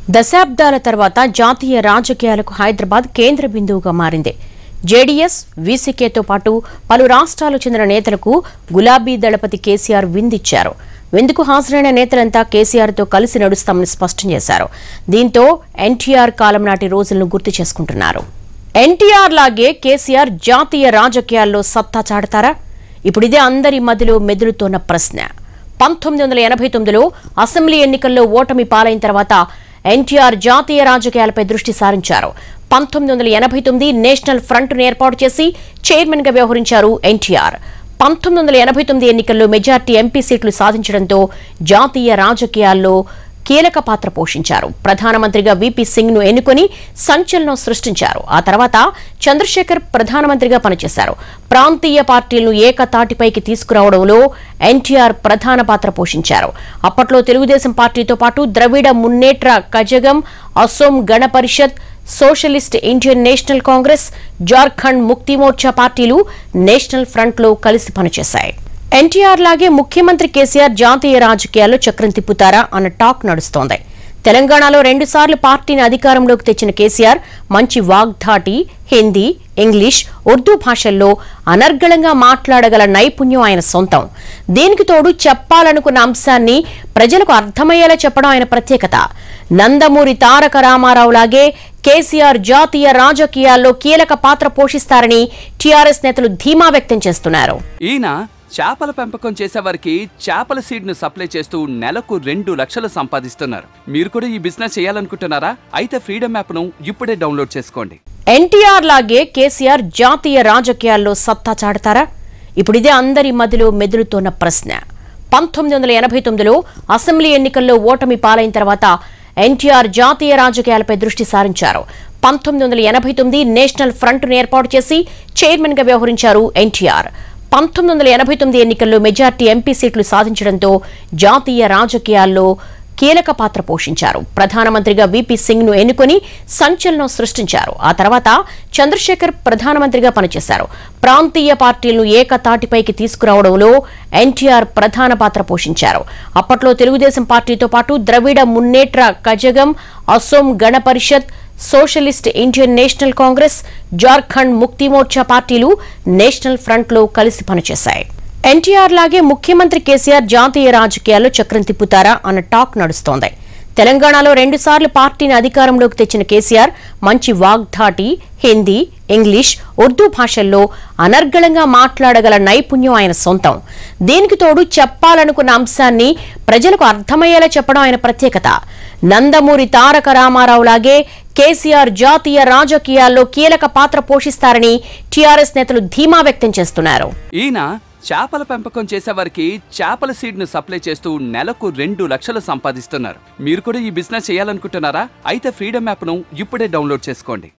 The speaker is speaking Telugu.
దశాబ్దాల తర్వాత జాతీయ రాజకీయాలకు హైదరాబాద్ కేంద్ర బిందువుగా మారింది జేడీఎస్ వీసీకేతో పాటు పలు రాష్ట్రాలకు చెందిన నేతలకు గులాబీ దళపతి కేసీఆర్ విందిచ్చారు విందుకు హాజరైన నేతలంతా కేసీఆర్తో కలిసి నడుస్తామని స్పష్టం చేశారు దీంతో ఎన్టీఆర్ కాలం నాటి రోజులను గుర్తు చేసుకుంటున్నారు ఎన్టీఆర్ లాగే కేసీఆర్ జాతీయ రాజకీయాల్లో సత్తా చాడతారా ఇప్పుడు ఇదే అందరి మధ్యలో మెదులుతోన్న ప్రశ్న పంతొమ్మిది వందల ఎనభై తొమ్మిదిలో అసెంబ్లీ ఎన్నికల్లో ఓటమి పాలైన తర్వాత ఎన్టీఆర్ జాతీయ రాజకీయాలపై దృష్టి సారించారు పంతొమ్మిది వందల ఎనభై తొమ్మిది నేషనల్ ఫ్రంట్ను ఏర్పాటు చేసి చైర్మన్ గా వ్యవహరించారు ఎన్టీఆర్ పంతొమ్మిది వందల ఎనభై తొమ్మిది ఎన్నికల్లో మెజార్టీ ఎంపీ సీట్లు సాధించడంతో జాతీయ రాజకీయాల్లో కీలక పాత్ర పోషించారు ప్రధానమంత్రిగా వీపీ సింగ్ ను ఎన్నుకొని సంచలనం సృష్టించారు ఆ తర్వాత చంద్రశేఖర్ ప్రధానమంత్రిగా పనిచేశారు ప్రాంతీయ పార్టీలను ఏకతాటిపైకి తీసుకురావడంలో ఎన్టీఆర్ ప్రధాన పాత్ర పోషించారు అప్పట్లో తెలుగుదేశం పార్టీతో పాటు ద్రవిడ Munnetra Kazhagam Asom Gana Parishad Socialist Indian National Congress Jharkhand Mukti Morcha పార్టీలు నేషనల్ ఫ్రంట్లో కలిసి పనిచేశాయి ఎన్టీఆర్ లాగే ముఖ్యమంత్రి కేసీఆర్ జాతీయ రాజకీయాల్లో చక్రం తిప్పుతారా అన్న టాక్ నడుస్తోంది తెలంగాణలో రెండుసార్లు పార్టీని అధికారంలోకి తెచ్చిన కేసీఆర్ మంచి వాగ్ధాటి హిందీ ఇంగ్లీష్ ఉర్దూ భాషల్లో అనర్గళంగా మాట్లాడగల నైపుణ్యం ఆయన సొంతం దీనికి తోడు చెప్పాలనుకున్న అంశాన్ని ప్రజలకు అర్థమయ్యేలా చెప్పడం ఆయన ప్రత్యేకత నందమూరి తారక రామారావు లాగే కేసీఆర్ జాతీయ రాజకీయాల్లో కీలక పాత్ర పోషిస్తారని టీఆర్ఎస్ నేతలు ధీమా వ్యక్తం చేస్తున్నారు ఈయన చేపల పెంపకం చేసేవారికి చేపల సీడ్ ను సప్లై చేస్తూ నెలకు రెండు లక్షలు సంపాదిస్తున్నారు మీరు కూడా ఈ బిజినెస్ చేయాలనుకుంటున్నారా అయితే ఫ్రీడమ్ యాప్ ను ఇప్పుడే డౌన్లోడ్ చేసుకోండి ఎన్టీఆర్ లాగే కేసీఆర్ జాతీయ రాజకీయాల్లో సత్తా చాడతారా ఇప్పుడు ఇదే అందరి మధ్యలో మెదులుతోన్న ప్రశ్న పంతొమ్మిది వందల ఎనభై తొమ్మిదిలో అసెంబ్లీ ఎన్నికల్లో ఓటమి పాలైన తర్వాత ఎన్టీఆర్ జాతీయ రాజకీయాలపై దృష్టి సారించారు పంతొమ్మిది వందల ఎనభై తొమ్మిది నేషనల్ ఫ్రంట్ను ఏర్పాటు చేసి చైర్మన్ గా వ్యవహరించారు ఎన్టీఆర్ పంతొమ్మిది వందల ఎనభై తొమ్మిది ఎన్నికల్లో మెజార్టీ ఎంపీ సీట్లు సాధించడంతో జాతీయ రాజకీయాల్లో కీలక పాత్ర పోషించారు ప్రధానమంత్రిగా వీపీ సింగ్ ను ఎన్నుకొని సంచలనం సృష్టించారు ఆ తర్వాత చంద్రశేఖర్ ప్రధానమంత్రిగా పనిచేశారు ప్రాంతీయ పార్టీలను ఏకతాటిపైకి తీసుకురావడంలో ఎన్టీఆర్ ప్రధాన పాత్ర పోషించారు అప్పట్లో తెలుగుదేశం పార్టీతో పాటు ద్రవిడ Munnetra Kazhagam Asom Gana Parishad Socialist Indian National Congress Jharkhand Mukti Morcha పార్టీలు నేషనల్ ఫ్రంట్లో కలిసి పనిచేశాయి ఎన్టీఆర్ లాగే ముఖ్యమంత్రి కేసీఆర్ జాతీయ రాజకీయాల్లో చక్రం తిప్పుతారా అన్న టాక్ నడుస్తోంది తెలంగాణలో రెండుసార్లు పార్టీని అధికారంలోకి తెచ్చిన కేసీఆర్ మంచి వాగ్ధాటి హిందీ ఇంగ్లీష్ ఉర్దూ భాషల్లో అనర్గళంగా మాట్లాడగల నైపుణ్యం ఆయన సొంతం దీనికి తోడు చెప్పాలనుకున్న అంశాన్ని ప్రజలకు అర్థమయ్యేలా చెప్పడం ఆయన ప్రత్యేకత నందమూరి తారక రామారావు లాగే కేసీఆర్ జాతీయ రాజకీయాల్లో కీలక పాత్ర పోషిస్తారని టీఆర్ఎస్ నేతలు ధీమా వ్యక్తం చేస్తున్నారు ఈయన చేపల పెంపకం చేసేవారికి చేపల సీడ్ ను సప్లై చేస్తూ నెలకు రెండు లక్షలు సంపాదిస్తున్నారు మీరు కూడా ఈ బిజినెస్ చేయాలనుకుంటున్నారా అయితే ఫ్రీడమ్ యాప్ ను ఇప్పుడే డౌన్లోడ్ చేసుకోండి